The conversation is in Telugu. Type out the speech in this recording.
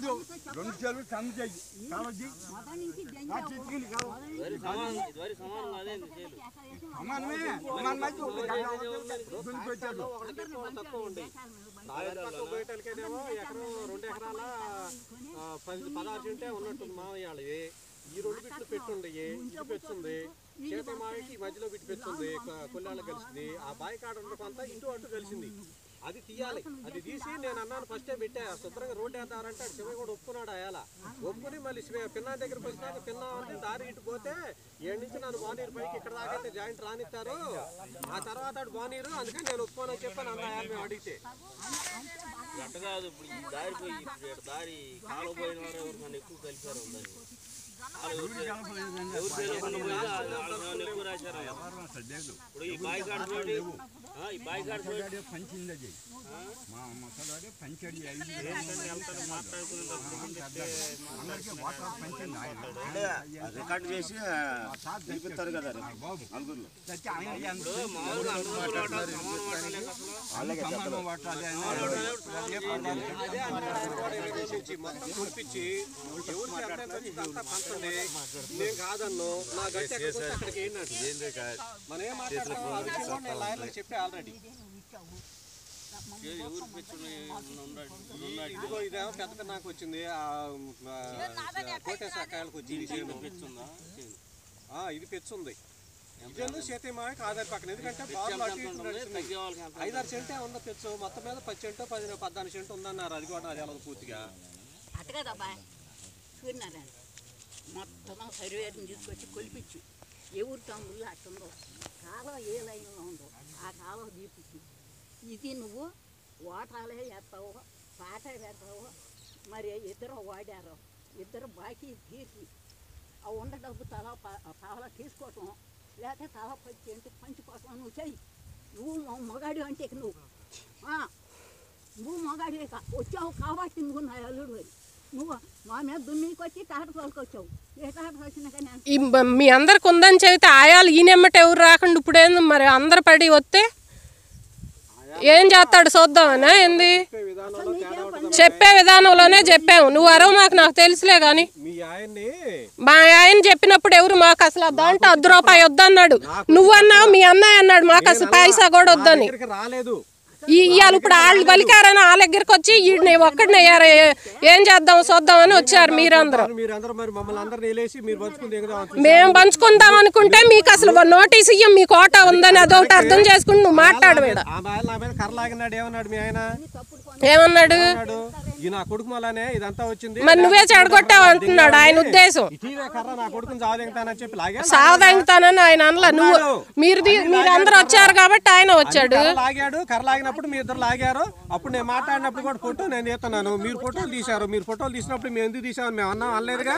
కాదు రెండు చేతులు సన్న చెయ్యి కాలొద్ది మొదటి నుంచి ఆ జంజావు. చిటికీలు కాదు వరి సమానం వరి సమానం అదేంది చేలు సమానమే మన మధ్య ఒక గంట దున్ని పెట్టాడు తక్కువ ఉండే తక్కువ బయటకేనేమో ఎకరం రెండు ఎకరాల ఆ, పది పదహారు సెంటే ఉన్నట్టుంది మామయ్య వాళ్ళవి ఈ రెండు బిట్లు పెట్టుండే ఇది పెచ్చుంది చేత మావికి ఈ మధ్యలో బిట్టు పెచ్చుంది కొల్లాళ్ళ కలిసింది ఆ బాయి కాడ ఉన్న కొంత ఇటు అటు కలిసింది అది తీయాలి అది తీసి నేను అన్నాను ఫస్ట్ టైం పెట్టా శుభ్రంగా రోడ్డు వేద్దారంటే శివ కూడా ఒప్పుకున్నాడు అయాల ఒప్పుకుని మళ్ళీ శివ పిన్నా దగ్గరికి వచ్చినాక పిన్నా అంటే దారి ఇటు పోతే ఏడు నుంచి నన్ను బానీరు పైకి ఇక్కడ దాకా అయితే జాయింట్ రానిస్తారు ఆ తర్వాత అటు బానీరు అందుకని నేను ఒప్పుకోనని చెప్పాను అన్న అయాల మేము అడిగితే అట్ట కాదు ఇప్పుడు ఈ దారి పోయి ఇప్పుడు ఈడ దారి కాలువ పోయిన వారు ఎవరు నన్ను ఎక్కువ కలిపారు ఉందని వాళ్ళు ఎవరు చే- ఎవరు చేయలేకుండా పోయి వాళ్ళు నన్ను ఎక్కువ రాశారు ఇప్పుడు ఈ బాయి కాడ చూడండి ఆ, ఈ బాయి కాడ చూడండి పంచింది అది మా ముసలాడే పంచాడు ఐదు అందరికీ వాటర్ పంచింది ఆయన రికార్డ్ చేసి చూపిస్తారు కదా బాబు నలుగురు చచ్చి ఆయన ఎంత ఇప్పుడు మామూలుగా అందరూ వాటాలు సమానం వాటాలే అసలు సమానం వాటాలి అని అదే అంటారు కూడా విదేశించి మొత్తం కురిపించి ఎవరు చేస్తారో ఇదంతా పంచండి నేను కాదన్ను నా గట్టి ఎక్కడికి వస్తే అక్కడికి ఏంటంటే మనం ఏం మాట్లాడుతున్నాం ఆ విషయం కూడా నేను లాయర్లకు చెప్పి ఆల్రెడీ ఎవరు పెట్టుకుని ఉన్నాడు ఉన్నాడు ఇదిగో ఇదేమో పెద్ద నాకు వచ్చింది ఆ, ఆ, కోటేశ్వర కాయలకు వచ్చింది చేను. పెచ్చుందా చేను. ఆ, ఇది పెచ్చుంది ఇదేందో సీతమావికి ఆధార పక్కన ఎందుకంటే బాబులు అటు ఇటు నడుస్తున్నాయి. తగ్గే వాళ్ళకి ఎంత ఐదారు సెంటే ఉందో పెచ్చు మొత్తం మీద పది సెంటు పది పద్నాలుగు సెంటు ఉందన్నారు అది కూడా అది ఎలా పూర్తిగా అట్టగదబ్బా సూర్యనారాయణ మొత్తం సర్వేని తీసుకొచ్చి కొలిపించి ఎవరు తమ్ముళ్ళు అట్టుందో కాలం ఏ లైన్లో ఉందో ఆ కాలం తీపిచ్చి ఇది నువ్వు ఓటాలే వేస్తావో పాట వేస్తావో మరి ఇద్దరు వాడారో ఇద్దరు బాకీ తీసి ఆ ఉండ డబ్బు తలా తలా తీసుకోవటం లేకపోతే తలా పంచి అంటే పంచిపోవటం నువ్వు చెయ్యి నువ్వు మొ- మొగాడి అంటే ఇక నువ్వు ఆ, నువ్వు మొగాడివే కా వచ్చావు కాబట్టి నువ్వు నా అల్లుడు మరి నువ్వు మా మీద దున్నీకి వచ్చి తాట తోలుకొచ్చావు ఏ తాట వచ్చినా కానీ అంత ఈ మ- మీ అందరికి ఉందని చెబితే ఆయాలు ఈయనెమ్మట ఎవరు రాకుండా ఇప్పుడేంది మరి అందరు పడి వస్తే ఏం చేస్తాడు చూద్దామనా ఏంది విధానంలో తేడా ఉంటుంది చెప్పే విధానంలోనే చెప్పాము నువ్వు అరవ మాకు నాకు తెలుసులే కానీ మీ ఆయన్ని మా ఆయన చెప్పినప్పుడు ఎవరు మాకు అసలు ఆ దాంట్లో అర్ధ రూపాయి వద్దన్నాడు నువ్వు అన్నావు మీ అన్నయ్య అన్నాడు మాకు అసలు పైసా కూడా నా వద్దని దగ్గరికి రాలేదు ఈ ఇవాళ ఇప్పుడు వాళ్ళు పలికారని వాళ్ళ దగ్గరికి వచ్చి ఈయన ఒక్కడిని అయ్యారు ఏం చేద్దాం చూద్దామని వచ్చారు మీరందరూ మీరందరూ మరి మమ్మల్ని అందరిని వేలేసి మీరు పంచుకుని దిగుదాం మేము పంచుకుందాం అనుకుంటే మీకు అసలు నోటీస్ ఇయ్యం మీ కోట ఉందని అదొకటి అర్థం చేసుకుని నువ్వు మాట్లాడు వీడ ఆ ఆయన నా మీద కర్రలాగినాడు ఏమన్నాడు మీ ఆయన ఏమన్నాడు అన్నాడు ఈ నా కొడుకు మళ్ళానే ఇదంతా వచ్చింది మరి నువ్వే చెడగొట్టావు అంటున్నాడు ఆయన ఉద్దేశం ఇటీవే కర్ర నా కొడుకుని చావదింగుతానని చెప్పి లాగా సావదాంగుతానని ఆయన అనలా నువ్వు మీరు ది- మీరు అందరూ వచ్చారు కాబట్టి ఆయన వచ్చాడు కర్ర లాగాడు కర్ర లాగినప్పుడు మీ ఇద్దరు లాగారు అప్పుడు నేను మాట్లాడినప్పుడు కూడా ఫోటో నేను తీస్తున్నాను మీరు ఫోటోలు తీశారు మీరు ఫోటోలు తీసినప్పుడు మేము ఎందుకు తీసామని మేము అన్నాం అనలేదుగా